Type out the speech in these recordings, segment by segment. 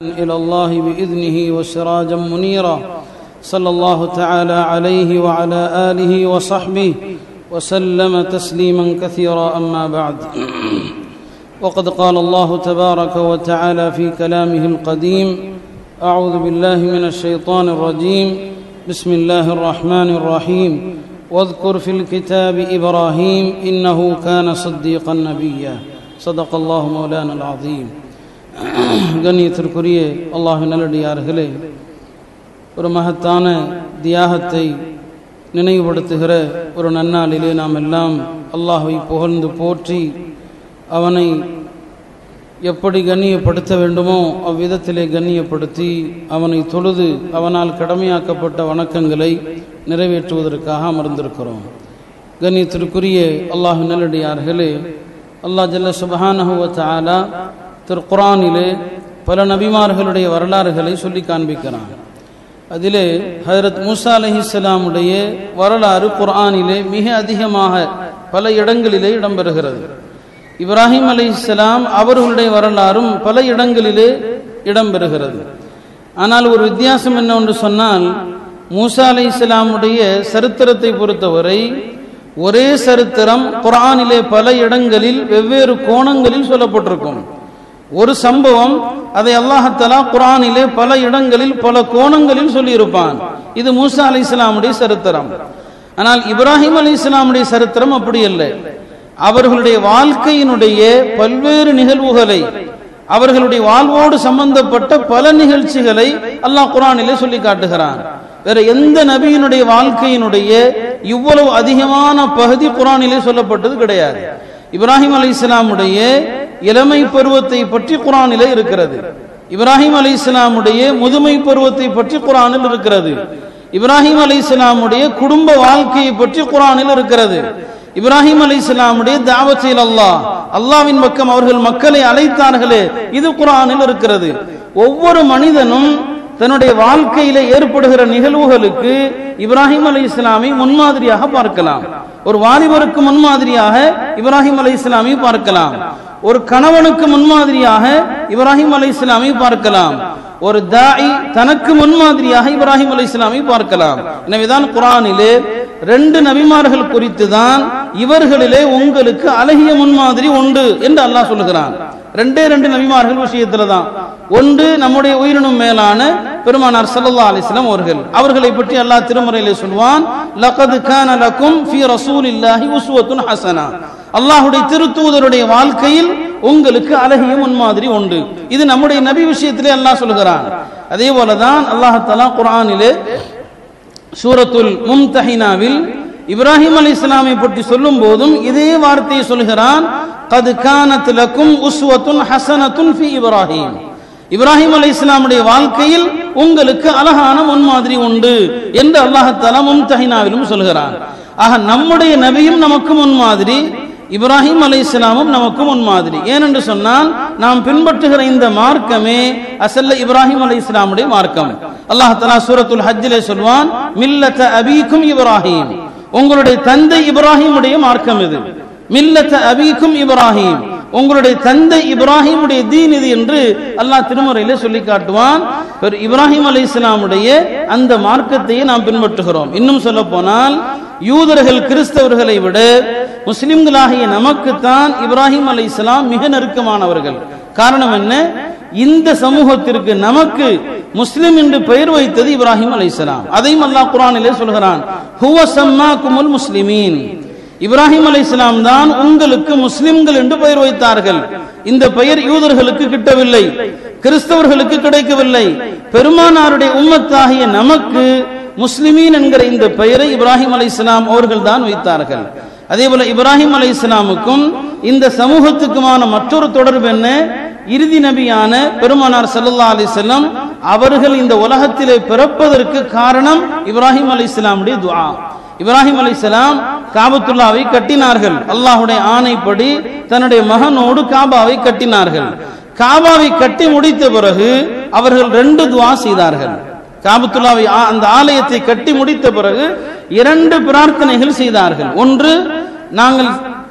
إلى الله بإذنه وسراجا منيرا صلى الله تعالى عليه وعلى آله وصحبه وسلم تسليما كثيرا أما بعد وقد قال الله تبارك وتعالى في كلامه القديم أعوذ بالله من الشيطان الرجيم بسم الله الرحمن الرحيم واذكر في الكتاب إبراهيم إنه كان صديقا نبيا صدق الله مولانا العظيم கண்ணியத்திற்குரிய அல்லாஹ் நல்லடியார்களே ஒரு மகத்தான தியாகத்தை நினைவுபடுத்துகிற ஒரு நன்னாளிலே நாம் எல்லாம் அல்லாஹை புகழ்ந்து போற்றி அவனை எப்படி கண்ணியப்படுத்த வேண்டுமோ அவ்விதத்திலே கண்ணியப்படுத்தி அவனை தொழுது அவனால் கடமையாக்கப்பட்ட வணக்கங்களை நிறைவேற்றுவதற்காக அமர்ந்திருக்கிறோம் கண்ணியத்திற்குரிய அல்லாஹ் நல்லடியார்களே அல்லாஹ் ஜல்ல சுபஹானஹுவ ஆலா திரு குரானிலே பல நபிமார்களுடைய வரலாறுகளை சொல்லி காண்பிக்கிறான் அதிலே ஹஜரத் மூசா அலஹிஸ்லாமுடைய வரலாறு குர்ஆனிலே மிக அதிகமாக பல இடங்களிலே இடம்பெறுகிறது இப்ராஹிம் அலி இஸ்லாம் அவர்களுடைய வரலாறும் பல இடங்களிலே இடம்பெறுகிறது ஆனால் ஒரு வித்தியாசம் என்னவென்று சொன்னால் மூசா அலி இஸ்லாமுடைய சரித்திரத்தை பொறுத்தவரை ஒரே சரித்திரம் குரானிலே பல இடங்களில் வெவ்வேறு கோணங்களில் சொல்லப்பட்டிருக்கும் ஒரு சம்பவம் அதை அல்லாஹத்தலா குரானிலே பல இடங்களில் பல கோணங்களில் சொல்லியிருப்பான் இது மூசா அலி இஸ்லாமுடைய சரித்திரம் ஆனால் இப்ராஹிம் அலி இஸ்லாமுடைய சரித்திரம் அப்படி இல்லை அவர்களுடைய வாழ்க்கையினுடைய பல்வேறு நிகழ்வுகளை அவர்களுடைய வாழ்வோடு சம்பந்தப்பட்ட பல நிகழ்ச்சிகளை அல்லாஹ் குரானிலே சொல்லி காட்டுகிறான் வேற எந்த நபியினுடைய வாழ்க்கையினுடைய இவ்வளவு அதிகமான பகுதி குரானிலே சொல்லப்பட்டது கிடையாது இப்ராஹிம் அலி இஸ்லாமுடைய இளமை பருவத்தை பற்றி குரானிலே இருக்கிறது இப்ராஹிம் அலி இஸ்லாமுடைய முதுமை பருவத்தை பற்றி குரானில் இருக்கிறது இப்ராஹிம் அலி இஸ்லாமுடைய குடும்ப வாழ்க்கையை பற்றி குரானில் இருக்கிறது இப்ராஹிம் அலி இஸ்லாமுடைய தாவத்தில் அல்லாஹ் அல்லாவின் பக்கம் அவர்கள் மக்களை அழைத்தார்களே இது குரானில் இருக்கிறது ஒவ்வொரு மனிதனும் தன்னுடைய வாழ்க்கையில ஏற்படுகிற நிகழ்வுகளுக்கு இப்ராஹிம் அலி இஸ்லாமை முன்மாதிரியாக பார்க்கலாம் ஒரு வாலிபருக்கு முன்மாதிரியாக இப்ராஹிம் அலி இஸ்லாமை பார்க்கலாம் ஒரு கணவனுக்கு முன்மாதிரியாக இப்ராஹிம் அலி இஸ்லாமை பார்க்கலாம் ஒரு தாய் தனக்கு முன்மாதிரியாக இப்ராஹிம் அலி இஸ்லாமை பார்க்கலாம் எனவேதான் குரானிலே ரெண்டு நபிமார்கள் குறித்து தான் இவர்களிலே உங்களுக்கு அழகிய முன்மாதிரி உண்டு என்று அல்லாஹ் சொல்லுகிறான் ரெண்டே ரெண்டு நபிமார்கள் விஷயத்துல தான் ஒன்று நம்முடைய உயிரினும் மேலான பெருமானார் சல்லல்லா அலிஸ்லாம் அவர்கள் அவர்களை பற்றி அல்லாஹ் திருமறையிலே சொல்வான் லகது கான லக்கும் ஃபி ரசூலில்லாஹி உஸ்வத்துன் ஹசனா அல்லாஹ்வுடைய திருத்தூதருடைய வாழ்க்கையில் உங்களுக்கு அழகிய முன்மாதிரி உண்டு இது நம்முடைய நபி விஷயத்திலே அல்லாஹ் சொல்கிறான் அதே போலதான் அல்லாஹ் தலா குர்ஆனிலே சூரத்துல் மும்தஹினாவில் இப்ராஹிம் அலி இஸ்லாமை பற்றி சொல்லும் போதும் இதே வார்த்தையை சொல்கிறான் கது கானத் லக்கும் உஸ்வத்துன் ஹசனத்துன் ஃபி இப்ராஹிம் இப்ராஹிம் அலி இஸ்லாமுடைய வாழ்க்கையில் உங்களுக்கு அழகான முன்மாதிரி உண்டு என்று அல்லாஹால மும்தஹினாவிலும் சொல்கிறான் ஆக நம்முடைய நபியும் நமக்கு முன்மாதிரி இப்ராஹிம் அலி இஸ்லாமும் நமக்கு முன்மாதிரி ஏனென்று சொன்னால் நாம் பின்பற்றுகிற இந்த மார்க்கமே அசல்ல இப்ராஹிம் அலி இஸ்லாமுடைய மார்க்கம் அல்லாஹ் தலா சூரத்துல் ஹஜ்ஜிலே சொல்வான் மில்லத்த அபீக்கும் இப்ராஹிம் உங்களுடைய தந்தை இப்ராஹிமுடைய மார்க்கம் இது மில்லத்த அபீக்கும் இப்ராஹிம் உங்களுடைய தந்தை இப்ராஹிமுடைய தீன் இது என்று அல்லாஹ் திருமறையிலே சொல்லி காட்டுவான் இப்ராஹிம் அலி இஸ்லாமுடைய அந்த மார்க்கத்தையே நாம் பின்பற்றுகிறோம் இன்னும் சொல்ல போனால் யூதர்கள் கிறிஸ்தவர்களை விட முஸ்லிம்களாகிய நமக்குத்தான் இப்ராஹிம் அலி இஸ்லாம் மிக நெருக்கமானவர்கள் காரணம் என்ன இந்த சமூகத்திற்கு நமக்கு முஸ்லிம் என்று பெயர் வைத்தது இப்ராஹிம் அலி இஸ்லாம் அதையும் அல்லாஹ் குரானிலே சொல்கிறான் ஹுவ சம்மாக்குமுல் முஸ்லிமீன் இப்ராஹிம் அலி இஸ்லாம் தான் உங்களுக்கு முஸ்லிம்கள் என்று பெயர் வைத்தார்கள் இந்த பெயர் யூதர்களுக்கு கிட்டவில்லை கிறிஸ்தவர்களுக்கு கிடைக்கவில்லை பெருமானாருடைய உம்மத்தாகிய நமக்கு முஸ்லிமீன் என்கிற இந்த பெயரை இப்ராஹிம் அலி இஸ்லாம் அவர்கள் தான் வைத்தார்கள் அதே போல இப்ராஹிம் அலி இஸ்லாமுக்கும் இந்த சமூகத்துக்குமான மற்றொரு தொடர்பு என்ன இறுதி நபியான பெருமானார் சல்லா அலி செல்லம் அவர்கள் இந்த உலகத்திலே பிறப்பதற்கு காரணம் இப்ராஹிம் அலி இஸ்லாமுடைய துவா இப்ராஹிம் அலி இஸ்லாம் காபத்துல்லாவை கட்டினார்கள் அல்லாஹுடைய ஆணைப்படி தன்னுடைய மகனோடு காபாவை கட்டினார்கள் காபாவை கட்டி முடித்த பிறகு அவர்கள் ரெண்டு துவா செய்தார்கள் காபத்துல்லாவை அந்த ஆலயத்தை கட்டி முடித்த பிறகு இரண்டு பிரார்த்தனைகள் செய்தார்கள் ஒன்று நாங்கள்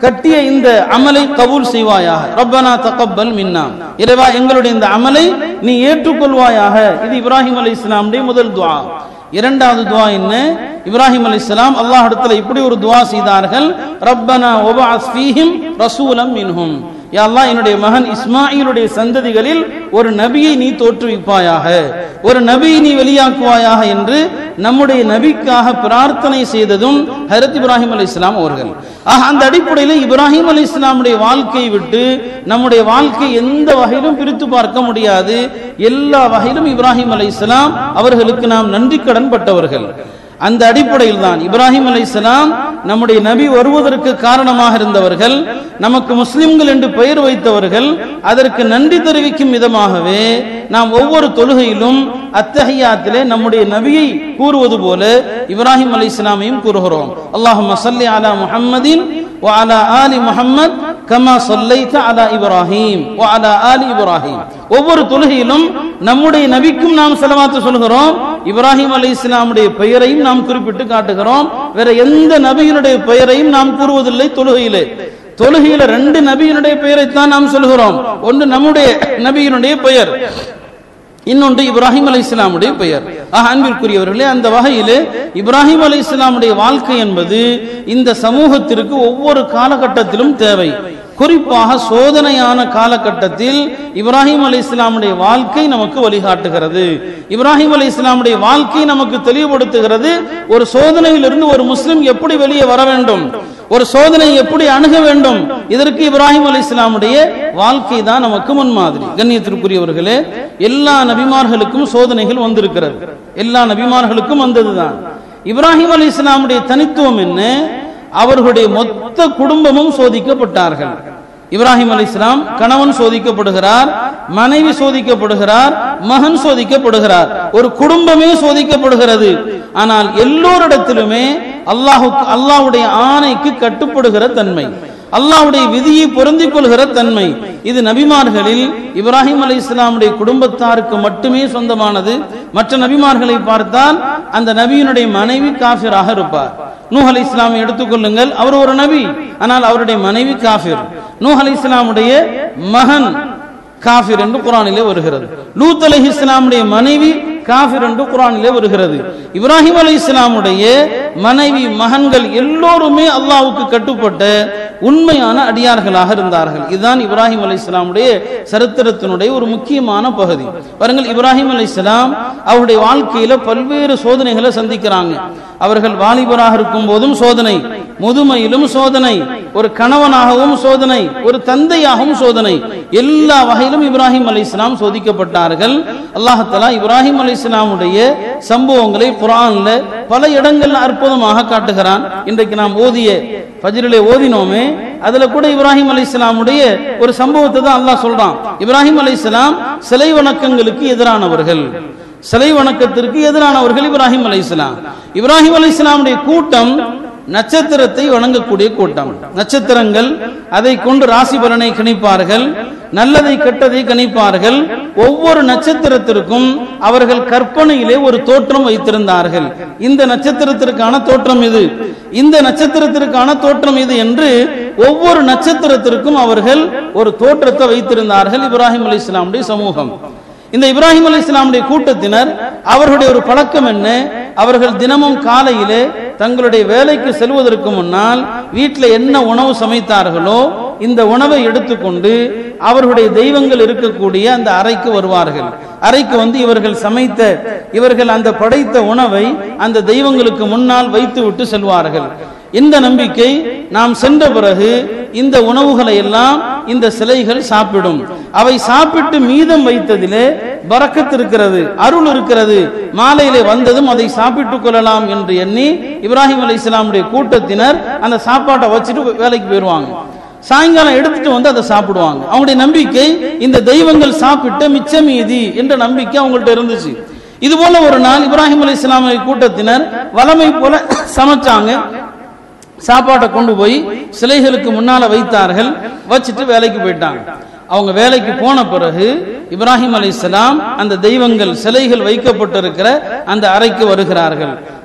கட்டிய இந்த அமலை கபூல் செய்வாயாக ரப்பனா தகப்பல் மின்னா இறைவா எங்களுடைய இந்த அமலை நீ ஏற்றுக்கொள்வாயாக இது இப்ராஹிம் அலை இஸ்லாமுடைய முதல் துவா இரண்டாவது துவா என்ன இப்ராஹிம் அலி இஸ்லாம் அல்லாஹ் இடத்துல இப்படி ஒரு துவா செய்தார்கள் ரப்பனா ஒபாஸ் ஃபீஹிம் ரசூலம் மின்ஹும் யா அல்லாஹ் என்னுடைய மகன் இஸ்மாயிலுடைய சந்ததிகளில் ஒரு நபியை நீ தோற்றுவிப்பாயாக ஒரு நபியை நீ வெளியாக்குவாயாக என்று நம்முடைய நபிக்காக பிரார்த்தனை செய்ததும் ஹரத் இப்ராஹிம் அலி இஸ்லாம் அவர்கள் ஆக அந்த அடிப்படையில் இப்ராஹிம் அலி இஸ்லாமுடைய வாழ்க்கையை விட்டு நம்முடைய வாழ்க்கை எந்த வகையிலும் பிரித்து பார்க்க முடியாது எல்லா வகையிலும் இப்ராஹிம் அலி இஸ்லாம் அவர்களுக்கு நாம் நன்றி கடன் பட்டவர்கள் அந்த அடிப்படையில் தான் இப்ராஹிம் அலைஹிஸ்ஸலாம் நம்முடைய நபி வருவதற்கு காரணமாக இருந்தவர்கள் நமக்கு முஸ்லிம்கள் என்று பெயர் வைத்தவர்கள் அதற்கு நன்றி தெரிவிக்கும் விதமாகவே நாம் ஒவ்வொரு தொழுகையிலும் அத்தஹியாத்திலே நம்முடைய நபியை கூறுவது போல இப்ராஹிம் அலைஹிஸ்ஸலாமையும் கூறுகிறோம் அல்லாஹும்ம ஸல்லி அலா முஹம்மதின் وعلى آل محمد كما صليت على إبراهيم وعلى آل إبراهيم ஒவ்வொரு தொழுகையிலும் நம்முடைய நபிக்கும் நாம் செலவாத்து சொல்கிறோம் இப்ராஹிம் அலி இஸ்லாமுடைய பெயரையும் நாம் குறிப்பிட்டு காட்டுகிறோம் வேற எந்த நபியினுடைய பெயரையும் நாம் கூறுவதில்லை தொழுகையிலே தொழுகையில ரெண்டு நபியினுடைய பெயரைத்தான் நாம் சொல்கிறோம் ஒன்று நம்முடைய நபியினுடைய பெயர் இன்னொன்று இப்ராஹிம் அலி இஸ்லாமுடைய பெயர் ஆக அன்பிற்குரியவர்களே அந்த வகையிலே இப்ராஹிம் அலி இஸ்லாமுடைய வாழ்க்கை என்பது இந்த சமூகத்திற்கு ஒவ்வொரு காலகட்டத்திலும் தேவை குறிப்பாக சோதனையான காலகட்டத்தில் இப்ராஹிம் அலி இஸ்லாமுடைய வாழ்க்கை நமக்கு வழிகாட்டுகிறது இப்ராஹிம் அலி இஸ்லாமுடைய வாழ்க்கை நமக்கு தெளிவுபடுத்துகிறது ஒரு சோதனையிலிருந்து ஒரு முஸ்லிம் எப்படி வெளியே வர வேண்டும் ஒரு சோதனை எப்படி அணுக வேண்டும் இதற்கு இப்ராஹிம் அலி இஸ்லாமுடைய வாழ்க்கை தான் நமக்கு முன்மாதிரி கண்ணியத்திற்குரியவர்களே எல்லா நபிமார்களுக்கும் சோதனைகள் வந்திருக்கிறது எல்லா நபிமார்களுக்கும் வந்ததுதான் இப்ராஹிம் அலி இஸ்லாமுடைய தனித்துவம் என்ன அவர்களுடைய மொத்த குடும்பமும் சோதிக்கப்பட்டார்கள் இப்ராஹிம் அலி இஸ்லாம் கணவன் சோதிக்கப்படுகிறார் மனைவி சோதிக்கப்படுகிறார் மகன் சோதிக்கப்படுகிறார் ஒரு குடும்பமே சோதிக்கப்படுகிறது ஆனால் எல்லோரிடத்திலுமே அல்லாஹுக்கு அல்லாஹ்வுடைய ஆணைக்கு கட்டுப்படுகிற தன்மை அல்லாஹ்வுடைய விதியை பொருந்திக் கொள்கிற தன்மை இது நபிமார்களில் இப்ராஹிம் அலி இஸ்லாமுடைய குடும்பத்தாருக்கு மட்டுமே சொந்தமானது மற்ற நபிமார்களை பார்த்தால் அந்த நபியினுடைய மனைவி காஃபிராக இருப்பார் நூஹ் அலி இஸ்லாமை எடுத்துக்கொள்ளுங்கள் அவர் ஒரு நபி ஆனால் அவருடைய மனைவி காஃபிர் நூஹ் அலி இஸ்லாமுடைய மகன் காஃபிர் என்று குரானிலே வருகிறது லூத் அலி இஸ்லாமுடைய மனைவி காஃபிர் என்று குரானிலே வருகிறது இப்ராஹிம் அலி இஸ்லாமுடைய மனைவி மகன்கள் எல்லோருமே அல்லாஹ்வுக்கு கட்டுப்பட்ட உண்மையான அடியார்களாக இருந்தார்கள் இதுதான் இப்ராஹிம் அலி இஸ்லாமுடைய சரித்திரத்தினுடைய ஒரு முக்கியமான பகுதி பாருங்கள் இப்ராஹிம் அலி இஸ்லாம் அவருடைய வாழ்க்கையில பல்வேறு சோதனைகளை சந்திக்கிறாங்க அவர்கள் வாலிபராக இருக்கும் போதும் சோதனை முதுமையிலும் சோதனை ஒரு கணவனாகவும் சோதனை ஒரு தந்தையாகவும் சோதனை எல்லா வகையிலும் இப்ராஹிம் அலி இஸ்லாம் சோதிக்கப்பட்டார்கள் அல்லாஹலா இப்ராஹிம் அலி இஸ்லாமுடைய சம்பவங்களை குரான்ல பல இடங்கள்ல அற்புதமாக காட்டுகிறான் இன்றைக்கு நாம் ஓதிய ஃபஜ்ரிலே ஓதினோமே அதுல கூட இப்ராஹிம் அலி இஸ்லாமுடைய ஒரு சம்பவத்தை தான் அல்லாஹ் சொல்றான் இப்ராஹிம் அலி இஸ்லாம் சிலை வணக்கங்களுக்கு எதிரானவர்கள் சிலை வணக்கத்திற்கு எதிரானவர்கள் இப்ராஹிம் அலி இஸ்லாம் இப்ராஹிம் அலி இஸ்லாமுடைய கூட்டம் நட்சத்திரத்தை வணங்கக்கூடிய கூட்டம் நட்சத்திரங்கள் அதை கொண்டு ராசி பலனை கணிப்பார்கள் நல்லதை கெட்டதை கணிப்பார்கள் ஒவ்வொரு நட்சத்திரத்திற்கும் அவர்கள் கற்பனையிலே ஒரு தோற்றம் வைத்திருந்தார்கள் இந்த நட்சத்திரத்திற்கான தோற்றம் இது இந்த நட்சத்திரத்திற்கான தோற்றம் இது என்று ஒவ்வொரு நட்சத்திரத்திற்கும் அவர்கள் ஒரு தோற்றத்தை வைத்திருந்தார்கள் இப்ராஹிம் அலி இஸ்லாமுடைய சமூகம் இந்த இப்ராஹிம் அலி இஸ்லாமுடைய கூட்டத்தினர் அவர்களுடைய ஒரு பழக்கம் என்ன அவர்கள் தினமும் காலையிலே தங்களுடைய வேலைக்கு செல்வதற்கு முன்னால் வீட்டில் என்ன உணவு சமைத்தார்களோ இந்த உணவை எடுத்துக்கொண்டு அவர்களுடைய தெய்வங்கள் இருக்கக்கூடிய அந்த அறைக்கு வருவார்கள் அறைக்கு வந்து இவர்கள் சமைத்த இவர்கள் அந்த படைத்த உணவை அந்த தெய்வங்களுக்கு முன்னால் வைத்து விட்டு செல்வார்கள் இந்த நம்பிக்கை நாம் சென்ற பிறகு இந்த உணவுகளை எல்லாம் இந்த சிலைகள் சாப்பிடும் அவை சாப்பிட்டு மீதம் வைத்ததிலே பறக்கத்து இருக்கிறது அருள் இருக்கிறது மாலையிலே வந்ததும் அதை சாப்பிட்டுக் கொள்ளலாம் என்று எண்ணி இப்ராஹிம் அலி இஸ்லாமுடைய கூட்டத்தினர் அந்த சாப்பாட்டை வச்சுட்டு வேலைக்கு போயிடுவாங்க சாயங்காலம் எடுத்துட்டு வந்து அதை சாப்பிடுவாங்க அவங்களுடைய நம்பிக்கை இந்த தெய்வங்கள் சாப்பிட்ட மிச்ச மீதி என்ற நம்பிக்கை அவங்கள்ட்ட இருந்துச்சு இது போல ஒரு நாள் இப்ராஹிம் அலி இஸ்லாமிய கூட்டத்தினர் வளமை போல சமைச்சாங்க சாப்பாட்டை கொண்டு போய் சிலைகளுக்கு முன்னால வைத்தார்கள் வச்சுட்டு வேலைக்கு போயிட்டாங்க அவங்க வேலைக்கு போன பிறகு இப்ராஹிம் அலி இஸ்லாம் அந்த தெய்வங்கள் சிலைகள் வைக்கப்பட்டிருக்கிற அந்த அறைக்கு வருகிறார்கள்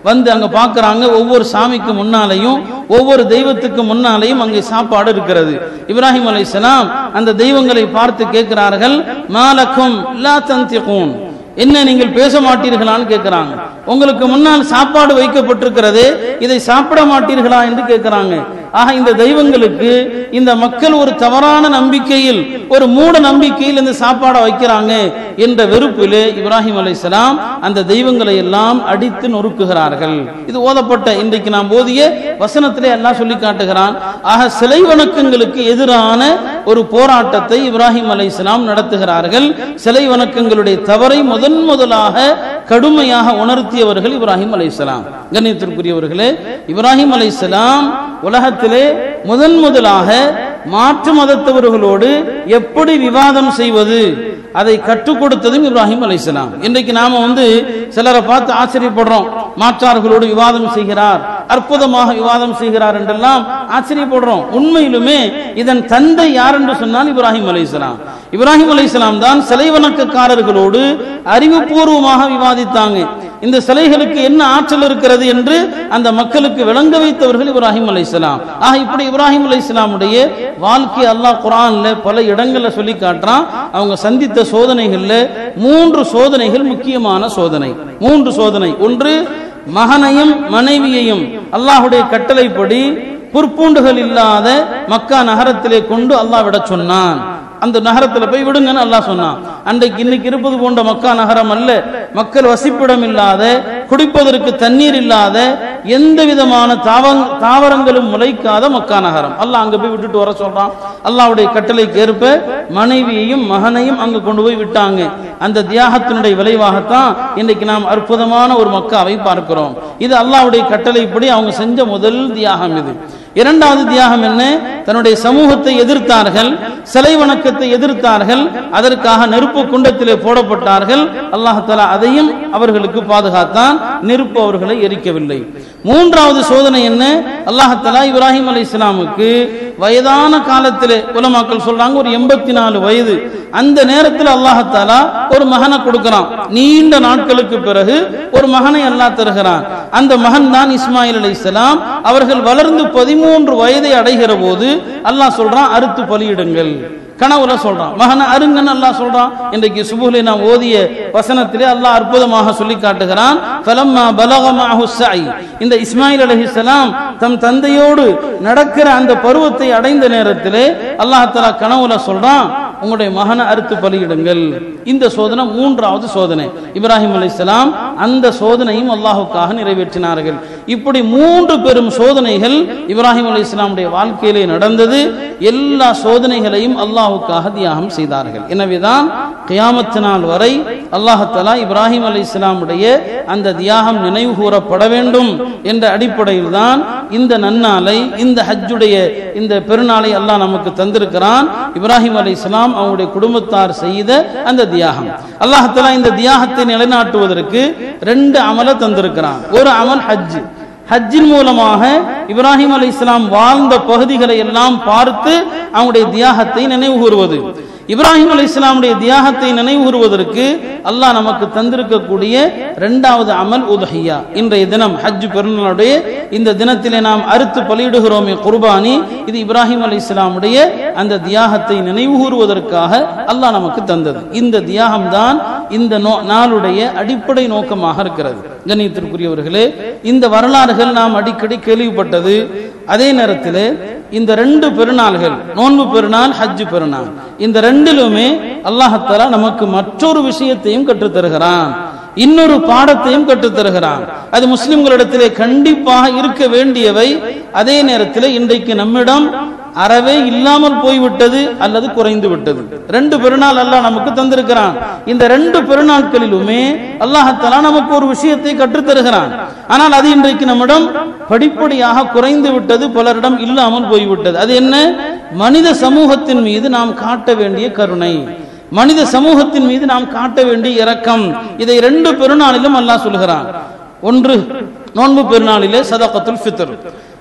வந்து அங்க பார்க்கறாங்க ஒவ்வொரு சாமிக்கு முன்னாலையும் ஒவ்வொரு தெய்வத்துக்கு முன்னாலையும் அங்கே சாப்பாடு இருக்கிறது இப்ராஹிம் அலைஹிஸ்ஸலாம் அந்த தெய்வங்களை பார்த்து கேட்கிறார்கள் மாலக்கும் லா தந்திகூன் என்ன நீங்கள் பேச மாட்டீர்களான்னு கேட்கிறாங்க உங்களுக்கு முன்னால் சாப்பாடு வைக்கப்பட்டிருக்கிறது இதை சாப்பிட மாட்டீர்களா என்று கேட்கிறாங்க ஆக இந்த தெய்வங்களுக்கு இந்த மக்கள் ஒரு தவறான நம்பிக்கையில் ஒரு மூட நம்பிக்கையில் இந்த சாப்பாடை வைக்கிறாங்க என்ற வெறுப்பிலே இப்ராஹிம் அலைஹிஸ்ஸலாம் அந்த தெய்வங்களை எல்லாம் அடித்து நொறுக்குகிறார்கள் இது ஓதப்பட்ட இன்றைக்கு நாம் ஓதிய வசனத்திலே எல்லாம் சொல்லி காட்டுகிறான் ஆக சிலை வணக்கங்களுக்கு எதிரான ஒரு போராட்டத்தை இப்ராஹிம் அலைஹிஸ்ஸலாம் நடத்துகிறார்கள் சிலை வணக்கங்களுடைய தவறை முதன் முதலாக கடுமையாக உணர்த்தியவர்கள் இப்ராஹிம் அலைஹிஸ்ஸலாம் கண்ணியத்திற்குரியவர்களே இப்ராஹிம் அலைஹிஸ்ஸலாம் உலகத்திலே முதன் முதலாக மாற்று மதத்தவர்களோடு எப்படி விவாதம் செய்வது அதை கற்றுக் கொடுத்ததும் இப்ராஹிம் அலைஹிஸ்ஸலாம் இன்றைக்கு நாம வந்து சிலரை பார்த்து ஆச்சரியப்படுறோம் மாற்றார்களோடு விவாதம் செய்கிறார் அற்புதமாக விவாதம் செய்கிறார் என்றெல்லாம் ஆச்சரியப்படுறோம் உண்மையிலுமே இதன் தந்தை யார் என்று சொன்னால் இப்ராஹிம் அலைஹிஸ்ஸலாம் இப்ராஹிம் அலைஹிஸ்ஸலாம் தான் சிலை வணக்கக்காரர்களோடு அறிவுபூர்வமாக விவாதித்தாங்க இந்த சிலைகளுக்கு என்ன ஆற்றல் இருக்கிறது என்று அந்த மக்களுக்கு விளங்க வைத்தவர்கள் இப்ராஹிம் அலைஹிஸ்ஸலாம் ஆக இப்படி இப்ராஹிம் அலைஹிஸ்ஸலாமுடைய வாழ்க்கை அல்லாஹ் குர்ஆன்ல பல இடங்கள்ல சொல்லி காட்டுறான் அவங்க சந்தித்த சோதனைகள்ல மூன்று சோதனைகள் முக்கியமான சோதனை மூன்று சோதனை ஒன்று மகனையும் மனைவியையும் அல்லாஹ்வுடைய கட்டளைப்படி புற்பூண்டுகள் இல்லாத மக்கா நகரத்திலே கொண்டு அல்லாஹ் விடச் சொன்னான் அந்த நகரத்துல போய் விடுங்கன்னு அல்லாஹ் சொன்னான் அன்றைக்கு இன்னைக்கு இருப்பது போன்ற மக்கா நகரம் அல்ல மக்கள் வசிப்பிடம் இல்லாத குடிப்பதற்கு தண்ணீர் இல்லாத எந்த விதமான தாவங் தாவரங்களும் முளைக்காத மக்கா நகரம் அல்லாஹ் அங்க போய் விட்டுட்டு வர சொல்றான் அல்லாஹ்வுடைய கட்டளைக்கு ஏற்ப மனைவியையும் மகனையும் அங்க கொண்டு போய் விட்டாங்க அந்த தியாகத்தினுடைய விளைவாகத்தான் இன்னைக்கு நாம் அற்புதமான ஒரு மக்காவை பார்க்கிறோம் இது அல்லாஹ்வுடைய கட்டளைப்படி அவங்க செஞ்ச முதல் தியாகம் இது இரண்டாவது தியாகம் என்ன தன்னுடைய சமூகத்தை எதிர்த்தார்கள் சிலை வணக்கத்தை எதிர்த்தார்கள் அதற்காக நெருப்பு குண்டத்திலே போடப்பட்டார்கள் அல்லாஹாலா அதையும் அவர்களுக்கு பாதுகாத்தான் நெருப்பு அவர்களை எரிக்கவில்லை மூன்றாவது சோதனை என்ன அல்லாஹாலா இப்ராஹிம் அலை இஸ்லாமுக்கு வயதான காலத்திலே உலமாக்கள் சொல்றாங்க ஒரு எண்பத்தி நாலு வயது அந்த நேரத்தில் அல்லாஹாலா ஒரு மகனை கொடுக்கிறான் நீண்ட நாட்களுக்கு பிறகு ஒரு மகனை அல்லாஹ் தருகிறான் அந்த மகன் தான் இஸ்மாயில் அலை இஸ்லாம் அவர்கள் வளர்ந்து பதிமூன்று வயதை அடைகிற போது அல்லாஹ் சொல்றான் அறுத்து பலியிடுங்கள் கனவுல சொல்றான் மகனை அருங்கன்னு அல்லாஹ் சொல்றான் இன்றைக்கு சுபுலை நாம் ஓதிய வசனத்திலே அல்லாஹ் அற்புதமாக சொல்லி காட்டுகிறான் ஃபலம்மா பலகமாஹு ஸை இந்த இஸ்மாயில் அலைஹிஸ்ஸலாம் தம் தந்தையோடு நடக்கிற அந்த பருவத்தை அடைந்த நேரத்திலே அல்லாஹ் தஆலா கனவுல சொல்றான் உங்களுடைய மகனை அறுத்து பலியிடுங்கள் இந்த சோதனை மூன்றாவது சோதனை இப்ராஹிம் அலைஹிஸ்ஸலாம் அந்த சோதனையும் அல்லாஹுக்காக நிறைவேற்றினார்கள் இப்படி மூன்று பெரும் சோதனைகள் இப்ராஹிம் அலைஹிஸ்ஸலாமுடைய வாழ்க்கையிலே நடந்தது எல்லா சோதனைகளையும் அல்லாஹுக்காக தியாகம் செய்தார்கள் எனவேதான் கியாமத்து நாள் வரை அல்லாஹத்தலா இப்ராஹிம் அலி இஸ்லாமுடைய அந்த தியாகம் நினைவு கூறப்பட வேண்டும் என்ற அடிப்படையில் தான் இந்த நன்னாளை இந்த ஹஜ்ஜுடைய இந்த பெருநாளை அல்லாஹ் நமக்கு தந்திருக்கிறான் இப்ராஹிம் அலி இஸ்லாம் அவங்களுடைய குடும்பத்தார் செய்த அந்த தியாகம் அல்லாஹத்தலா இந்த தியாகத்தை நிலைநாட்டுவதற்கு ரெண்டு அமலை தந்திருக்கிறான் ஒரு அமல் ஹஜ் ஹஜ்ஜின் மூலமாக இப்ராஹிம் அலி இஸ்லாம் வாழ்ந்த பகுதிகளை எல்லாம் பார்த்து அவங்களுடைய தியாகத்தை நினைவு கூறுவது இப்ராஹிம் அலி இஸ்லாமுடைய தியாகத்தை நினைவு கூறுவதற்கு அல்லாஹ் நமக்கு தந்திருக்கக்கூடிய இரண்டாவது அமல் உதஹியா இன்றைய தினம் ஹஜ் பெருநாளுடைய இந்த தினத்திலே நாம் அறுத்து பலியிடுகிறோமே குர்பானி இது இப்ராஹிம் அலி இஸ்லாமுடைய அந்த தியாகத்தை நினைவு கூறுவதற்காக அல்லாஹ் நமக்கு தந்தது இந்த தியாகம் தான் இந்த நோ- நாளுடைய அடிப்படை நோக்கமாக இருக்கிறது கண்ணியத்திற்குரியவர்களே இந்த வரலாறுகள் நாம் அடிக்கடி கேள்விப்பட்டது அதே நேரத்தில் இந்த ரெண்டு பெருநாள்கள் நோன்பு பெருநாள் ஹஜ் பெருநாள் இந்த ரெண்டிலுமே அல்லாஹத்தாலா நமக்கு மற்றொரு விஷயத்தையும் கற்றுத் தருகிறான் இன்னொரு பாடத்தையும் கற்றுத் தருகிறான் அது முஸ்லிம்களிடத்திலே கண்டிப்பாக இருக்க வேண்டியவை அதே நேரத்தில் இன்றைக்கு நம்மிடம் அறவே இல்லாமல் போய்விட்டது அல்லது குறைந்து விட்டது ரெண்டு பெருநாள் அல்லாஹ் நமக்கு தந்திருக்கிறான் இந்த ரெண்டு பெருநாட்களிலுமே அல்லாஹத்தாலா நமக்கு ஒரு விஷயத்தை கற்றுத் தருகிறான் ஆனால் அது இன்றைக்கு நம்மிடம் படிப்படியாக குறைந்து விட்டது பலரிடம் இல்லாமல் போய்விட்டது அது என்ன மனித சமூகத்தின் மீது நாம் காட்ட வேண்டிய கருணை மனித சமூகத்தின் மீது நாம் காட்ட வேண்டிய இரக்கம் இதை ரெண்டு பெருநாளிலும் அல்லாஹ் சொல்கிறான் ஒன்று நோன்பு பெருநாளிலே சதகத்துல் ஃபித்ர்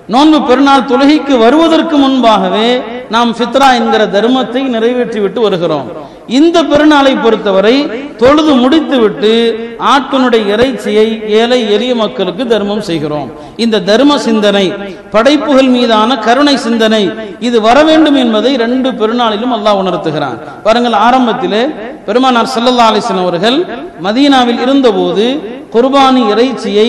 நோன்பு பெருநாள் தொழுகைக்கு வருவதற்கு முன்பாகவே நாம் ஃபித்ரா என்கிற தர்மத்தை நிறைவேற்றி விட்டு வருகிறோம் இந்த பெருநாளை பொறுத்தவரை தொழுது முடித்துவிட்டு ஆட்டினுடைய இறைச்சியை ஏழை எளிய மக்களுக்கு தர்மம் செய்கிறோம் இந்த தர்ம சிந்தனை படைப்புகள் மீதான கருணை சிந்தனை இது வர வேண்டும் என்பதை ரெண்டு பெருநாளிலும் அல்லாஹ் உணர்த்துகிறான் பாருங்கள் ஆரம்பத்திலே பெருமானார் ஸல்லல்லாஹு அலைஹி வஸல்லம் அவர்கள் மதீனாவில் இருந்தபோது குர்பானி இறைச்சியை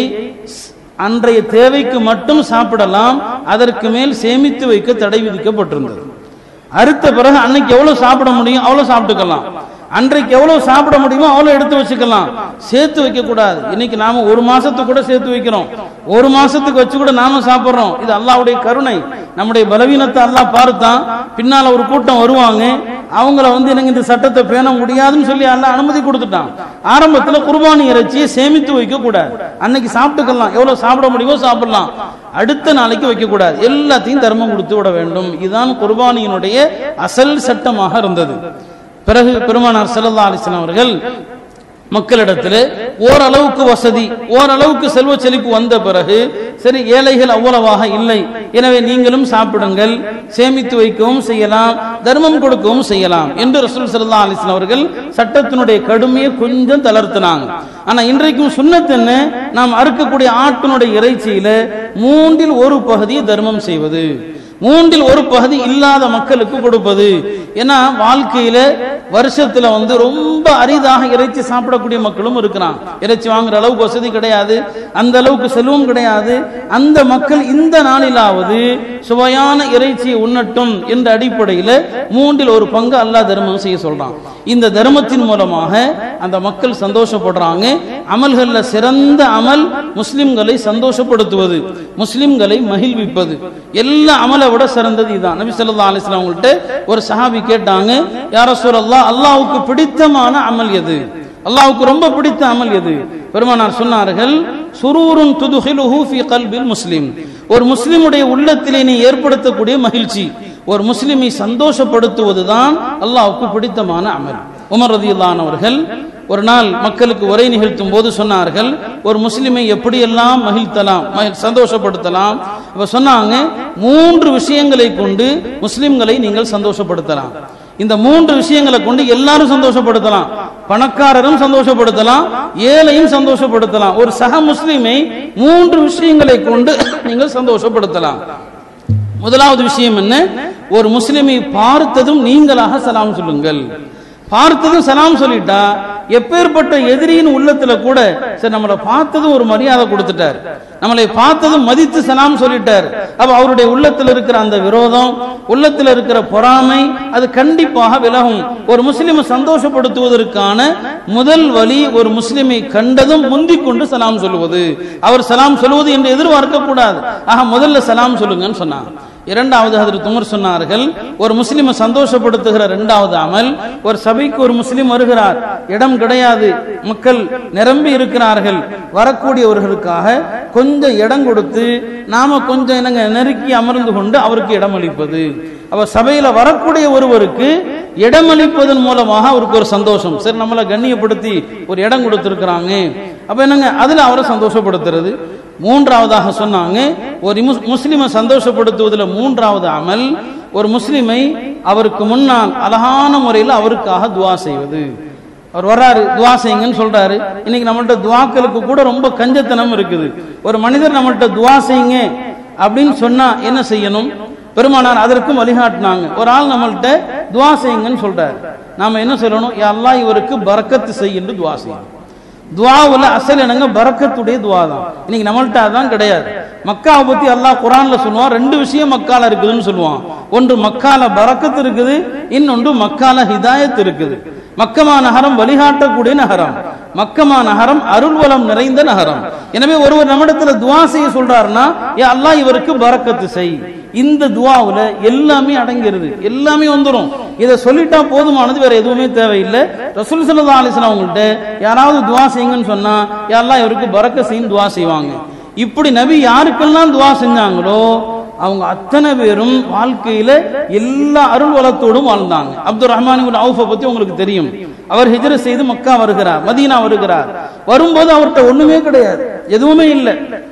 அன்றைய தேவைக்கு மட்டும் சாப்பிடலாம் அதற்கு மேல் சேமித்து வைக்க தடை விதிக்கப்பட்டிருந்தது அறுத்த பிறகு அன்னைக்கு எவ்வளவு சாப்பிட முடியும் அவ்வளவு சாப்பிட்டுக்கலாம் அன்றைக்கு எவ்வளவு சாப்பிட முடியுமோ அவ்வளவு எடுத்து வச்சுக்கலாம் சேர்த்து வைக்க கூடாது இன்னைக்கு நாம ஒரு மாசத்துக்கு கூட சேர்த்து வைக்கிறோம் ஒரு மாசத்துக்கு வச்சு கூட நாம சாப்பிடுறோம் இது அல்லாஹ்வுடைய கருணை நம்முடைய பலவீனத்தை அல்லாஹ் பார்த்தான் பின்னால ஒரு கூட்டம் வருவாங்க அவங்கள வந்து எனக்கு இந்த சட்டத்தை பேண முடியாதுன்னு சொல்லி அல்லாஹ் அனுமதி கொடுத்துட்டான் ஆரம்பத்துல குர்பானி இறைச்சியை சேமித்து வைக்க கூடாது அன்னைக்கு சாப்பிட்டுக்கலாம் எவ்வளவு சாப்பிட முடியுமோ சாப்பிடலாம் அடுத்த நாளைக்கு வைக்க கூடாது எல்லாத்தையும் தர்மம் கொடுத்து விட வேண்டும் இதுதான் குர்பானியினுடைய அசல் சட்டமாக இருந்தது பிறகு பெருமானார் ஸல்லல்லாஹு அலைஹி வஸல்லம் அவர்கள் மக்களிடத்தில் ஓரளவுக்கு வசதி ஓரளவுக்கு செல்வ செழிப்பு வந்த பிறகு சரி ஏழைகள் அவ்வளவாக இல்லை எனவே நீங்களும் சாப்பிடுங்கள் சேமித்து வைக்கவும் செய்யலாம் தர்மம் கொடுக்கவும் செய்யலாம் என்று ரசூல் ஸல்லல்லாஹு அலைஹி வஸல்லம் அவர்கள் சட்டத்தினுடைய கடுமையை கொஞ்சம் தளர்த்தினாங்க ஆனா இன்றைக்கும் சுன்னத் என்ன நாம் அறுக்கக்கூடிய ஆட்டினுடைய இறைச்சியில மூன்றில் ஒரு பகுதியை தர்மம் செய்வது மூன்றில் ஒரு பகுதி இல்லாத மக்களுக்கு கொடுப்பது ஏன்னா வாழ்க்கையில வருஷத்துல வந்து ரொம்ப அரிதாக இறைச்சி சாப்பிடக்கூடிய மக்களும் இருக்கிறான் இறைச்சி வாங்குற அளவுக்கு வசதி கிடையாது அந்த அளவுக்கு செல்வம் கிடையாது அந்த மக்கள் இந்த நாளிலாவது சுவையான இறைச்சியை உண்ணட்டும் என்ற அடிப்படையில மூன்றில் ஒரு பங்கு அல்லாஹ் தர்மம் செய்ய சொல்றான் இந்த தர்மத்தின் மூலமாக அந்த மக்கள் சந்தோஷப்படுறாங்க அமல்கள்ல சிறந்த அமல் முஸ்லிம்களை சந்தோஷப்படுத்துவது முஸ்லிம்களை மகிழ்விப்பது எல்லா அமலை விட சிறந்தது இதுதான் நபி ஸல்லல்லாஹு அலைஹி வஸல்லம் அவங்கள்ட்ட ஒரு சஹாபி கேட்டாங்க யார ரசூலல்லாஹ் அல்லாஹ்வுக்கு பிடித்தமான அமல் எது அல்லாஹ்வுக்கு ரொம்ப பிடித்த அமல் எது பெருமானார் சொன்னார்கள் சுரூருன் துதுஹிலுஹு ஃபீ கல்பில் முஸ்லிம் ஒரு முஸ்லிமுடைய உள்ளத்திலே நீ ஏற்படுத்தக்கூடிய மகிழ்ச்சி ஒரு முஸ்லிமை சந்தோஷப்படுத்துவதுதான் அல்லாஹ்வுக்கு பிடித்தமான அமல் உமர் ரதியுல்லான் அவர்கள் ஒரு நாள் மக்களுக்கு உரை நிகழ்த்தும் போது சொன்னார்கள் ஒரு முஸ்லிமை எப்படியெல்லாம் மகிழ்த்தலாம் மகிழ்- சந்தோஷப்படுத்தலாம் அப்ப சொன்னாங்க மூன்று விஷயங்களை கொண்டு முஸ்லிம்களை நீங்கள் சந்தோஷப்படுத்தலாம் இந்த மூன்று விஷயங்களை கொண்டு எல்லாரும் சந்தோஷப்படுத்தலாம் பணக்காரரும் சந்தோஷப்படுத்தலாம் ஏழையும் சந்தோஷப்படுத்தலாம் ஒரு சக முஸ்லிமை மூன்று விஷயங்களை கொண்டு நீங்கள் சந்தோஷப்படுத்தலாம் முதலாவது விஷயம் என்ன ஒரு முஸ்லிமை பார்த்ததும் நீங்களாக சலாம் சொல்லுங்கள் பார்த்ததும் சலாம் சொல்லிட்டா எப்பேற்பட்ட எதிரியின் உள்ளத்துல கூட சரி நம்மளை பார்த்ததும் ஒரு மரியாதை கொடுத்துட்டார் நம்மளை பார்த்ததும் மதித்து சலாம் சொல்லிட்டார் அப்ப அவருடைய உள்ளத்துல இருக்கிற அந்த விரோதம் உள்ளத்துல இருக்கிற பொறாமை அது கண்டிப்பாக விலகும் ஒரு முஸ்லிமை சந்தோஷப்படுத்துவதற்கான முதல் வழி ஒரு முஸ்லிமை கண்டதும் முந்திக் கொண்டு சலாம் சொல்லுவது அவர் சலாம் சொல்லுவது என்று எதிர்பார்க்க கூடாது ஆக முதல்ல சலாம் சொல்லுங்கன்னு சொன்னாங்க இரண்டாவது ஹதரத் உமர் சொன்னார்கள் ஒரு முஸ்லிமை சந்தோஷப்படுத்துகிற இரண்டாவது அமல் ஒரு சபைக்கு ஒரு முஸ்லிம் வருகிறார் இடம் கிடையாது மக்கள் நிரம்பி இருக்கிறார்கள் வரக்கூடியவர்களுக்காக கொஞ்சம் இடம் கொடுத்து நாம கொஞ்சம் என்னங்க நெருக்கி அமர்ந்து கொண்டு அவருக்கு இடம் அளிப்பது அப்ப சபையில வரக்கூடிய ஒருவருக்கு இடம் அளிப்பதன் மூலமாக அவருக்கு ஒரு சந்தோஷம் சரி நம்மளை கண்ணியப்படுத்தி ஒரு இடம் கொடுத்திருக்கிறாங்க அப்ப என்னங்க அதுல அவரை சந்தோஷப்படுத்துறது மூன்றாவதாக சொன்னாங்க ஒரு முஸ்- முஸ்லிமை சந்தோஷப்படுத்துவதில் மூன்றாவது அமல் ஒரு முஸ்லிமை அவருக்கு முன்னால் அழகான முறையில் அவருக்காக துவா செய்வது அவர் வர்றாரு துவா செய்யுங்கன்னு சொல்றாரு இன்னைக்கு நம்மள்ட்ட துவாக்களுக்கு கூட ரொம்ப கஞ்சத்தனம் இருக்குது ஒரு மனிதர் நம்மள்ட்ட துவா செய்யுங்க அப்படின்னு சொன்னா என்ன செய்யணும் பெருமானார் அதற்கும் வழிகாட்டினாங்க ஒரு ஆள் நம்மள்ட்ட துவா செய்யுங்கன்னு சொல்றாரு நாம என்ன சொல்லணும் யா அல்லாஹ் இவருக்கு பரக்கத்து செய் என்று துவா செய்யணும் துவாவுல அசல் என்னங்க பரக்கத்துடைய துவா தான் இன்னைக்கு நம்மள்ட்ட அதான் கிடையாது மக்காவை பத்தி அல்லாஹ் குரான்ல சொல்லுவான் ரெண்டு விஷயம் மக்கால இருக்குதுன்னு சொல்லுவான் ஒன்று மக்கால பரக்கத்து இருக்குது இன்னொன்று மக்கால ஹிதாயத் இருக்குது மக்கமா நகரம் வழிகாட்டக்கூடிய நகரம் மக்கமா நகரம் அருள்வளம் நிறைந்த நகரம் எனவே ஒருவர் நம்மிடத்துல துவா செய்ய சொல்றாருன்னா யா அல்லாஹ் இவருக்கு பரக்கத்து செய் இந்த துவாவுல எல்லாமே அடங்கிறது எல்லாமே வந்துரும் இதை சொல்லிட்டா போதுமானது வேற எதுவுமே தேவையில்லை ரசூல் ஸல்லல்லாஹு அலைஹி வஸல்லம் அவங்கள்ட்ட யாராவது துவா செய்யுங்கன்னு சொன்னா யா அல்லாஹ் இவருக்கு பரக்க செய்யும் துவா செய்வாங்க இப்படி நபி யாருக்கெல்லாம் துவா செஞ்சாங்களோ அவங்க அத்தனை பேரும் வாழ்க்கையில எல்லா அருள் வளத்தோடும் வாழ்ந்தாங்க அப்துல் ரஹ்மான் இப்னு அவுஃபை பத்தி உங்களுக்கு தெரியும் அவர் ஹிஜ்ரத் செய்து மக்கா வருகிறார் மதீனா வருகிறார் வரும்போது அவர்கிட்ட ஒண்ணுமே கிடையாது எதுவுமே இல்லை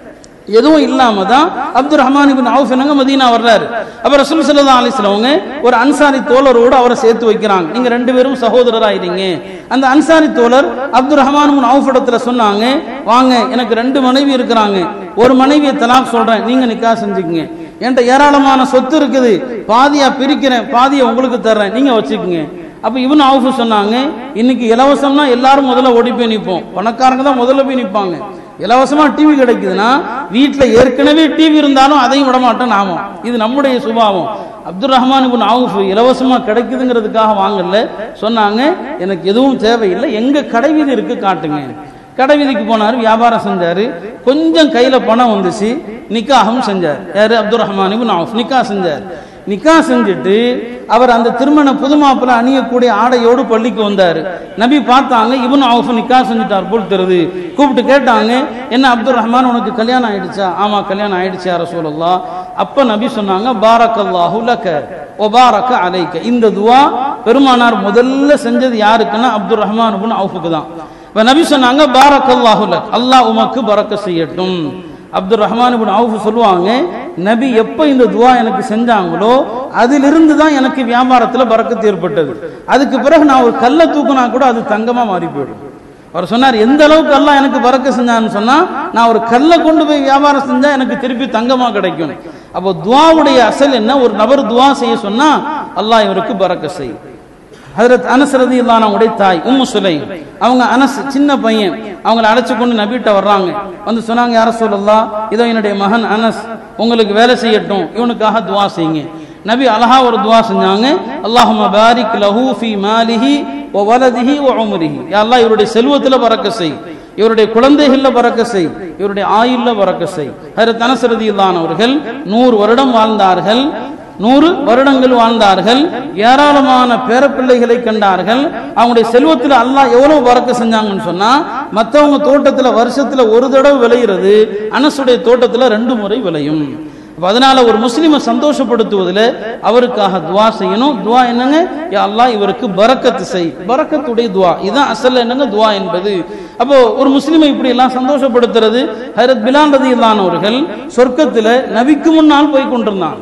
எதுவும் இல்லாம தான் அப்துல் ரஹ்மான் இபின் அவுஃப் என்னங்க மதீனா வர்றாரு அப்ப ரசூல் ஸல்லல்லாஹு அலைஹி வஸல்லம் அவங்க ஒரு அன்சாரி தோழரோடு அவரை சேர்த்து வைக்கிறாங்க நீங்க ரெண்டு பேரும் சகோதரராயிட்டீங்க அந்த அன்சாரி தோழர் அப்துல் ரஹ்மான் இபின் அவுஃப் இடத்துல சொன்னாங்க வாங்க எனக்கு ரெண்டு மனைவி இருக்கிறாங்க ஒரு மனைவியை தலாக் சொல்றேன் நீங்க நிக்கா செஞ்சுக்கங்க என்கிட்ட ஏராளமான சொத்து இருக்குது பாதியா பிரிக்கிறேன் பாதியை உங்களுக்கு தர்றேன் நீங்க வச்சுக்கோங்க அப்ப இவன் அவுஃப் சொன்னாங்க இன்னைக்கு இலவசம்னா எல்லாரும் முதல்ல ஓடி போய் நிற்போம் பணக்காரங்க தான் முதல்ல போய் நிற்பாங்க இலவசமா டிவி கிடைக்குதுன்னா வீட்டில் ஏற்கனவே டிவி இருந்தாலும் அதையும் விட மாட்டோம் நாமும் இது நம்முடைய சுபாவம் அப்துல் ரஹ்மான் இப்னு அவுஃப் இலவசமா கிடைக்குதுங்கிறதுக்காக வாங்கல சொன்னாங்க எனக்கு எதுவும் தேவையில்லை எங்க கடை வீதி இருக்கு காட்டுங்க கடை வீதிக்கு போனாரு வியாபாரம் செஞ்சாரு கொஞ்சம் கையில பணம் வந்துச்சு நிக்காகவும் செஞ்சார் யாரு அப்துல் ரஹ்மான் இப்னு அவுஃப் நிக்கா செஞ்சார் நிக்கா செஞ்சுட்டு அவர் அந்த திருமண புதுமாப்பிள்ள அணியக்கூடிய ஆடையோடு பள்ளிக்கு வந்தார் நபி பார்த்தாங்க இவன் அவுஃப் நிக்கா செஞ்சுட்டார் போல் தெரியுது கூப்பிட்டு கேட்டாங்க என்ன அப்துல் ரஹ்மான் உனக்கு கல்யாணம் ஆயிடுச்சா ஆமா கல்யாணம் ஆயிடுச்சு யார சொல்லலாம் அப்ப நபி சொன்னாங்க பாரக்கல்லாஹு லக்க ஓ பாரக்க அலைக்க இந்த துவா பெருமானார் முதல்ல செஞ்சது யாருக்குன்னா அப்துல் ரஹ்மான் இப்னு அவுஃபுக்கு தான் இப்ப நபி சொன்னாங்க பாரக்கல்லாஹு லக் அல்லாஹ் உமக்கு பரக்க செய்யட்டும் அப்துல் ரஹ்மான் இப்னு அவுஃப் சொல்லுவாங்க நபி எப்ப இந்த துவா எனக்கு செஞ்சாங்களோ அதிலிருந்து தான் எனக்கு வியாபாரத்துல பறக்கத்து ஏற்பட்டது அதுக்கு பிறகு நான் ஒரு கல்லை தூக்குனா கூட அது தங்கமா மாறி போயிடும் அவர் சொன்னார் எந்த அளவுக்கு அல்லாஹ் எனக்கு பறக்க செஞ்சான்னு சொன்னா நான் ஒரு கல்லை கொண்டு போய் வியாபாரம் செஞ்சா எனக்கு திருப்பி தங்கமா கிடைக்கும் அப்போ துவாவுடைய அசல் என்ன ஒரு நபர் துவா செய்ய சொன்னா அல்லாஹ் இவருக்கு பறக்க செய்யும் ஹதரத் அனஸ் ரதி உடைய தாய் உம்மு சுலை அவங்க அனஸ் சின்ன பையன் அவங்கள அழைச்சு கொண்டு நபிட்ட வர்றாங்க வந்து சொன்னாங்க யார சொல்லலாம் இதோ என்னுடைய மகன் அனஸ் உங்களுக்கு வேலை செய்யட்டும் இவனுக்காக துவா செய்யுங்க நபி அழகா ஒரு துவா செஞ்சாங்க அல்லாஹும்ம பாரிக் லஹு ஃபி மாலிஹி வ வலதிஹி வ உம்ரிஹி யா அல்லாஹ் இவருடைய செல்வத்துல பறக்க செய் இவருடைய குழந்தைகள்ல பறக்க செய் இவருடைய ஆயுள்ல பறக்க செய் ஹதரத் அனஸ் ரதியல்லாஹு அவர்கள் நூறு வருடம் வாழ்ந்தார்கள் நூறு வருடங்கள் வாழ்ந்தார்கள் ஏராளமான பேரப்பிள்ளைகளை கண்டார்கள் அவங்களுடைய செல்வத்தில் அல்லாஹ் எவ்வளவு பறக்க செஞ்சாங்கன்னு சொன்னா மற்றவங்க தோட்டத்துல வருஷத்துல ஒரு தடவை விளையிறது அனசுடைய தோட்டத்துல ரெண்டு முறை விளையும் அப்ப அதனால ஒரு முஸ்லிமை சந்தோஷப்படுத்துவதில் அவருக்காக துவா செய்யணும் துவா என்னங்க யா அல்லாஹ் இவருக்கு பரக்கத்து செய் பரக்கத்துடைய துவா இதுதான் அசல் என்னங்க துவா என்பது அப்போ ஒரு முஸ்லிமை இப்படி எல்லாம் சந்தோஷப்படுத்துறது ஹரத் பிலால் ரதி அவர்கள் சொர்க்கத்துல நபிக்கு முன்னால் போய் கொண்டிருந்தாங்க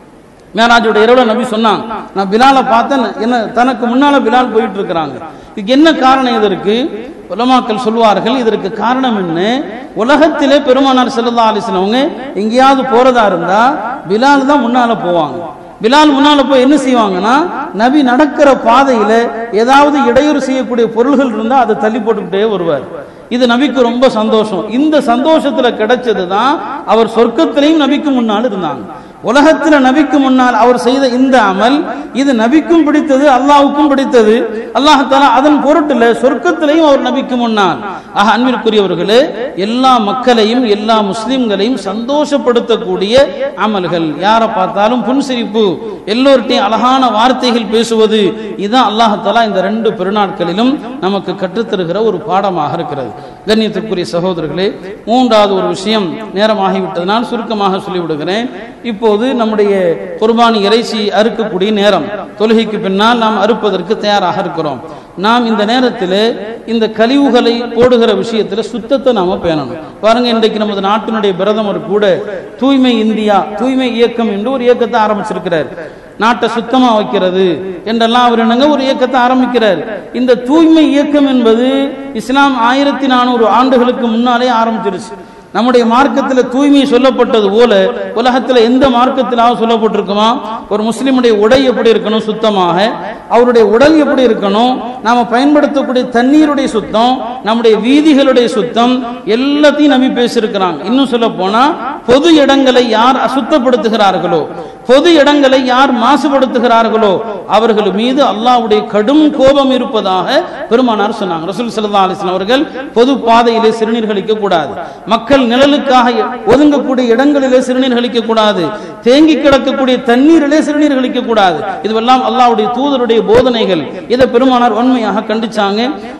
மேராஜோட இரவுல நபி சொன்னாங்க நான் பிலாலை பார்த்தேன் என்ன தனக்கு முன்னால பிலால் போயிட்டு இருக்கிறாங்க இதுக்கு என்ன காரணம் இதற்கு உலமாக்கள் சொல்வார்கள் இதற்கு காரணம் என்ன உலகத்திலே பெருமானார் செல்லல்லா அலிஸ்லவங்க எங்கேயாவது போறதா இருந்தா பிலால் தான் முன்னால போவாங்க பிலால் முன்னால போய் என்ன செய்வாங்கன்னா நபி நடக்கிற பாதையில ஏதாவது இடையூறு செய்யக்கூடிய பொருள்கள் இருந்தா அதை தள்ளி போட்டுக்கிட்டே வருவார் இது நபிக்கு ரொம்ப சந்தோஷம் இந்த சந்தோஷத்துல கிடைச்சது தான் அவர் சொர்க்கத்திலையும் நபிக்கு முன்னால் இருந்தாங்க உலகத்துல நபிக்கு முன்னால் அவர் செய்த இந்த அமல் இது நபிக்கும் பிடித்தது அல்லாவுக்கும் பிடித்தது அல்லாஹால அதன் பொருட்டுல சொர்க்கத்திலையும் அவர் நபிக்கு முன்னால் ஆக அன்பிற்குரியவர்களே எல்லா மக்களையும் எல்லா முஸ்லிம்களையும் சந்தோஷப்படுத்தக்கூடிய அமல்கள் யாரை பார்த்தாலும் புன்சிரிப்பு எல்லோர்ட்டையும் அழகான வார்த்தைகள் பேசுவது இதுதான் அல்லாஹாலா இந்த ரெண்டு பெருநாட்களிலும் நமக்கு கற்றுத்தருகிற ஒரு பாடமாக இருக்கிறது கண்ணியத்திற்குரிய சகோதரர்களே மூன்றாவது ஒரு விஷயம் நேரமாகிவிட்டதனால் சுருக்கமாக சொல்லிவிடுகிறேன் இப்போது நம்முடைய குர்பானி இறைச்சி அறுக்கக்கூடிய நேரம் தொழுகைக்கு பின்னால் நாம் அறுப்பதற்கு தயாராக இருக்கிறோம் நாம் இந்த நேரத்தில் இந்த கழிவுகளை போடுகிற விஷயத்தில் சுத்தத்தை நாம பேணணும் பாருங்க இன்றைக்கு நமது நாட்டினுடைய பிரதமர் கூட தூய்மை இந்தியா தூய்மை இயக்கம் என்று ஒரு இயக்கத்தை ஆரம்பிச்சிருக்கிறார் நாட்டை சுத்தமா வைக்கிறது என்றெல்லாம் அவர் என்னங்க ஒரு இயக்கத்தை ஆரம்பிக்கிறார் இந்த தூய்மை இயக்கம் என்பது இஸ்லாம் ஆயிரத்தி நானூறு ஆண்டுகளுக்கு முன்னாலே ஆரம்பிச்சிருச்சு நம்முடைய மார்க்கத்தில் தூய்மை சொல்லப்பட்டது போல உலகத்தில் எந்த மார்க்கத்திலாவது சொல்லப்பட்டிருக்குமா ஒரு முஸ்லிமுடைய உடை எப்படி இருக்கணும் சுத்தமாக அவருடைய உடல் எப்படி இருக்கணும் நாம பயன்படுத்தக்கூடிய தண்ணீருடைய சுத்தம் நம்முடைய வீதிகளுடைய சுத்தம் எல்லாத்தையும் நம்பி பேசியிருக்கிறாங்க இன்னும் சொல்ல போனா பொது இடங்களை யார் அசுத்தப்படுத்துகிறார்களோ பொது இடங்களை யார் மாசுபடுத்துகிறார்களோ அவர்கள் மீது அல்லாவுடைய கடும் கோபம் இருப்பதாக பெருமானார் சொன்னாங்க ரசூல் சல்லா அலிஸ்லாம் அவர்கள் பொது பாதையிலே சிறுநீர் கழிக்க கூடாது மக்கள் நிழலுக்காக ஒதுங்கக்கூடிய இடங்களிலே சிறுநீர் கழிக்க கூடாது தேங்கி கிடக்கக்கூடிய தண்ணீரிலே சிறுநீர் கழிக்க கூடாது இதுவெல்லாம் அல்லாவுடைய தூதருடைய போதனைகள் இதை பெருமானார் உண்மையாக கண்டிச்சாங்க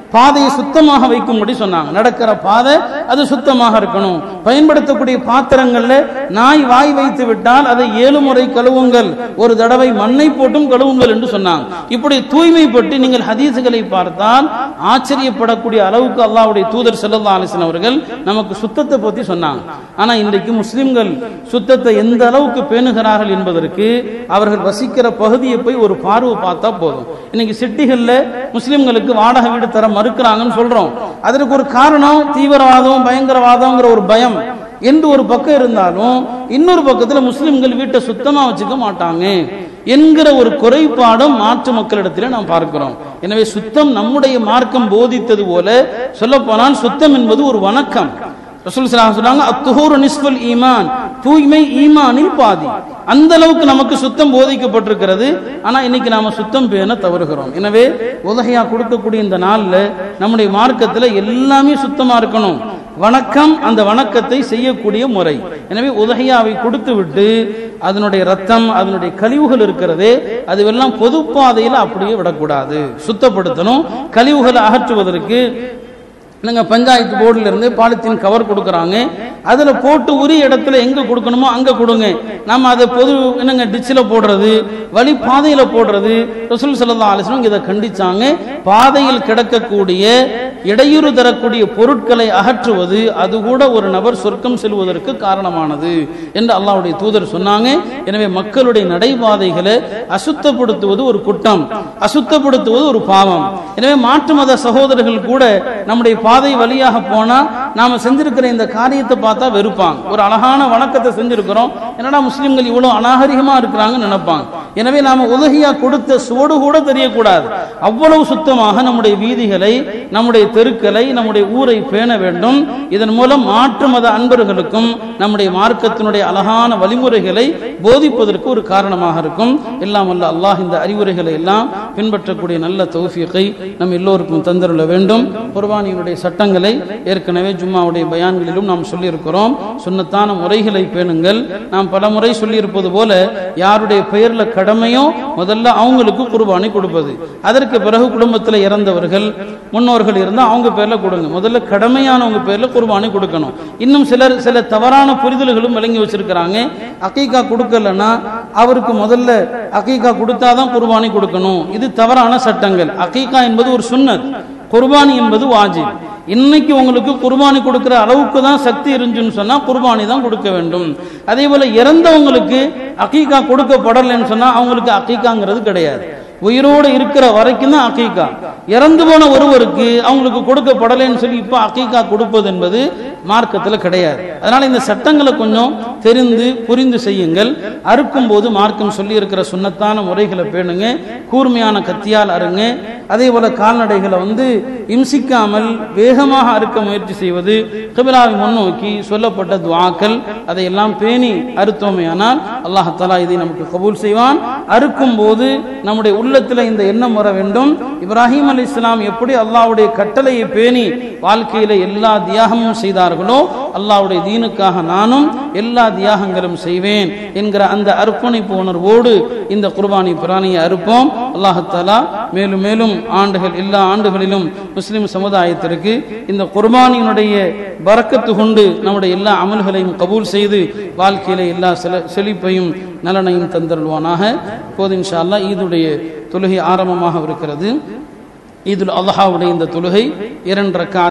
பாதையை சுத்தமாக வைக்கும்படி சொன்னாங்க நடக்கிற பாதை அது சுத்தமாக இருக்கணும் பயன்படுத்தக்கூடிய பாத்திரங்கள்ல நாய் வாய் வைத்து விட்டால் அதை ஏழு முறை கழுவுங்கள் ஒரு தடவை மண்ணை போட்டும் கழுவுங்கள் என்று சொன்னாங்க இப்படி தூய்மைப்பட்டு நீங்கள் ஹதீசுகளை பார்த்தால் ஆச்சரியப்படக்கூடிய அளவுக்கு அல்லாஹ்வுடைய தூதர் ஸல்லல்லாஹு அலைஹி வஸல்லம் அவர்கள் நமக்கு சுத்தத்தை பத்தி சொன்னாங்க ஆனா இன்றைக்கு முஸ்லிம்கள் சுத்தத்தை எந்த அளவுக்கு பேணுகிறார்கள் என்பதற்கு அவர்கள் வசிக்கிற பகுதியை போய் ஒரு பார்வை பார்த்தா போதும் இன்னைக்கு சிட்டிகள்ல முஸ்லிம்களுக்கு வாடகை வீடு தர மறுக்கிறாங்கன்னு சொல்றோம் அதற்கு ஒரு காரணம் தீவிரவாதம் பயங்கரவாதம்ங்கிற ஒரு பயம் என்று ஒரு பக்கம் இருந்தாலும் இன்னொரு பக்கத்துல முஸ்லிம்கள் வீட்டை சுத்தமா வச்சுக்க மாட்டாங்க என்கிற ஒரு குறைபாடும் மாற்று மக்களிடத்தில் நாம் பார்க்கிறோம் எனவே சுத்தம் நம்முடைய மார்க்கம் போதித்தது போல சொல்லப்போனால் சுத்தம் என்பது ஒரு வணக்கம் ரசூல் ஸல்லல்லாஹு அலைஹி சொன்னாங்க அத்துஹூரு நிஸ்ஃபுல் ஈமான் தூய்மை ஈமானில் பாதி அந்த அளவுக்கு நமக்கு சுத்தம் போதிக்கப்பட்டிருக்கிறது ஆனா இன்னைக்கு நாம சுத்தம் பேண தவறுகிறோம் எனவே உதகையா கொடுக்கக்கூடிய இந்த நாள்ல நம்முடைய மார்க்கத்துல எல்லாமே சுத்தமா இருக்கணும் வணக்கம் அந்த வணக்கத்தை செய்யக்கூடிய முறை எனவே உதகையாவை கொடுத்து விட்டு அதனுடைய ரத்தம் அதனுடைய கழிவுகள் இருக்கிறதே அதுவெல்லாம் பொது பாதையில் அப்படியே விடக்கூடாது சுத்தப்படுத்தணும் கழிவுகளை அகற்றுவதற்கு என்னங்க பஞ்சாயத்து போர்டுல இருந்து பாலித்தீன் கவர் கொடுக்குறாங்க அதுல போட்டு உரிய இடத்துல எங்க கொடுக்கணுமோ அங்க கொடுங்க நம்ம அதை பொது என்னங்க டிச்சில் போடுறது வழி பாதையில போடுறது ரசூல் ஸல்லல்லாஹு அலைஹி வஸல்லம் இதை கண்டிச்சாங்க பாதையில் கிடக்கக்கூடிய இடையூறு தரக்கூடிய பொருட்களை அகற்றுவது அது கூட ஒரு நபர் சொர்க்கம் செல்வதற்கு காரணமானது என்று அல்லாஹ்வுடைய தூதர் சொன்னாங்க எனவே மக்களுடைய நடைபாதைகளை அசுத்தப்படுத்துவது ஒரு குற்றம் அசுத்தப்படுத்துவது ஒரு பாவம் எனவே மாற்று மத சகோதரர்கள் கூட நம்முடைய பாதை வழியாக போனா நாம செஞ்சிருக்கிற இந்த காரியத்தை பார்த்தா வெறுப்பாங்க ஒரு அழகான வணக்கத்தை செஞ்சிருக்கிறோம் என்னடா முஸ்லிம்கள் இவ்வளவு அநாகரிகமா இருக்கிறாங்கன்னு நினைப்பாங்க எனவே நாம உதகியா கொடுத்த சுவடு கூட தெரியக்கூடாது அவ்வளவு சுத்தமாக நம்முடைய வீதிகளை நம்முடைய தெருக்களை நம்முடைய ஊரை பேண வேண்டும் இதன் மூலம் மாற்று மத அன்பர்களுக்கும் நம்முடைய மார்க்கத்தினுடைய அழகான வழிமுறைகளை போதிப்பதற்கு ஒரு காரணமாக இருக்கும் எல்லாம் வல்ல அல்லாஹ் இந்த அறிவுரைகளை எல்லாம் பின்பற்றக்கூடிய நல்ல தௌஃபீகை நம் எல்லோருக்கும் தந்தருள வேண்டும் குர்பானியினுடைய சட்டங்களை ஏற்கனவே ஜும்மாவுடைய பயான்களிலும் நாம் சொல்லியிருக்கிறோம் சுன்னத்தான முறைகளை பேணுங்கள் நாம் பல முறை சொல்லியிருப்பது போல யாருடைய பெயர்ல கடமையோ முதல்ல அவங்களுக்கு குர்பானி கொடுப்பது அதற்கு பிறகு குடும்பத்தில் இறந்தவர்கள் முன்னோர்கள் இருந்தால் அவங்க பேர்ல கொடுங்க முதல்ல கடமையானவங்க பேர்ல குர்பானி கொடுக்கணும் இன்னும் சிலர் சில தவறான புரிதல்களும் விளங்கி வச்சிருக்கிறாங்க அக்கீகா கொடுக்கலன்னா அவருக்கு முதல்ல அக்கீகா கொடுத்தாதான் குர்பானி கொடுக்கணும் இது தவறான சட்டங்கள் அக்கீகா என்பது ஒரு சுன்னத் குர்பானி என்பது வாஜிப் இன்னைக்கு உங்களுக்கு குர்பானி கொடுக்கிற அளவுக்கு தான் சக்தி இருந்துச்சுன்னு சொன்னா குர்பானி தான் கொடுக்க வேண்டும் அதே போல இறந்தவங்களுக்கு அக்கீகா கொடுக்கப்படலைன்னு சொன்னா அவங்களுக்கு அக்கீகாங்கிறது கிடையாது உயிரோடு இருக்கிற வரைக்கும் தான் அக்கீகா இறந்து போன ஒருவருக்கு அவங்களுக்கு கொடுக்கப்படலைன்னு சொல்லி இப்போ அக்கீகா கொடுப்பது என்பது மார்க்கத்தில் கிடையாது அதனால இந்த சட்டங்களை கொஞ்சம் தெரிந்து புரிந்து செய்யுங்கள் அறுக்கும் போது மார்க்கம் சொல்லி இருக்கிற சுண்ணத்தான முறைகளை பேணுங்க கூர்மையான கத்தியால் அருங்க அதே போல கால்நடைகளை வந்து இம்சிக்காமல் வேகமாக அறுக்க முயற்சி செய்வது கிபிலாவை முன்னோக்கி சொல்லப்பட்ட துவாக்கள் அதையெல்லாம் பேணி அறுத்தோமையானால் அல்லாஹாலா இதை நமக்கு கபூல் செய்வான் அறுக்கும் போது நம்முடைய உள்ளத்தில் இந்த எண்ணம் வர வேண்டும் இப்ராஹிம் அலி இஸ்லாம் எப்படி அல்லாஹ்வுடைய கட்டளையை பேணி வாழ்க்கையில எல்லா தியாகமும் செய்தார்களோ அல்லாஹ்வுடைய தீனுக்காக நானும் எல்லா தியாகங்களும் செய்வேன் என்கிற அந்த அர்ப்பணிப்பு உணர்வோடு இந்த குர்பானி பிராணியை அறுப்போம் அல்லாஹத்தாலா மேலும் மேலும் ஆண்டுகள் எல்லா ஆண்டுகளிலும் முஸ்லிம் சமுதாயத்திற்கு இந்த குர்பானியினுடைய பறக்கத்து கொண்டு நம்முடைய எல்லா அமல்களையும் கபூல் செய்து வாழ்க்கையில எல்லா செல செழிப்பையும் நலனையும் தந்தருள்வானாக இப்போது இன்ஷா அல்லாஹ் ஈதுடைய தொழுகை ஆரம்பமாக இருக்கிறது ஈதுல் அல்ஹாவுடைய இந்த தொழுகை இரண்டு ரக்காத்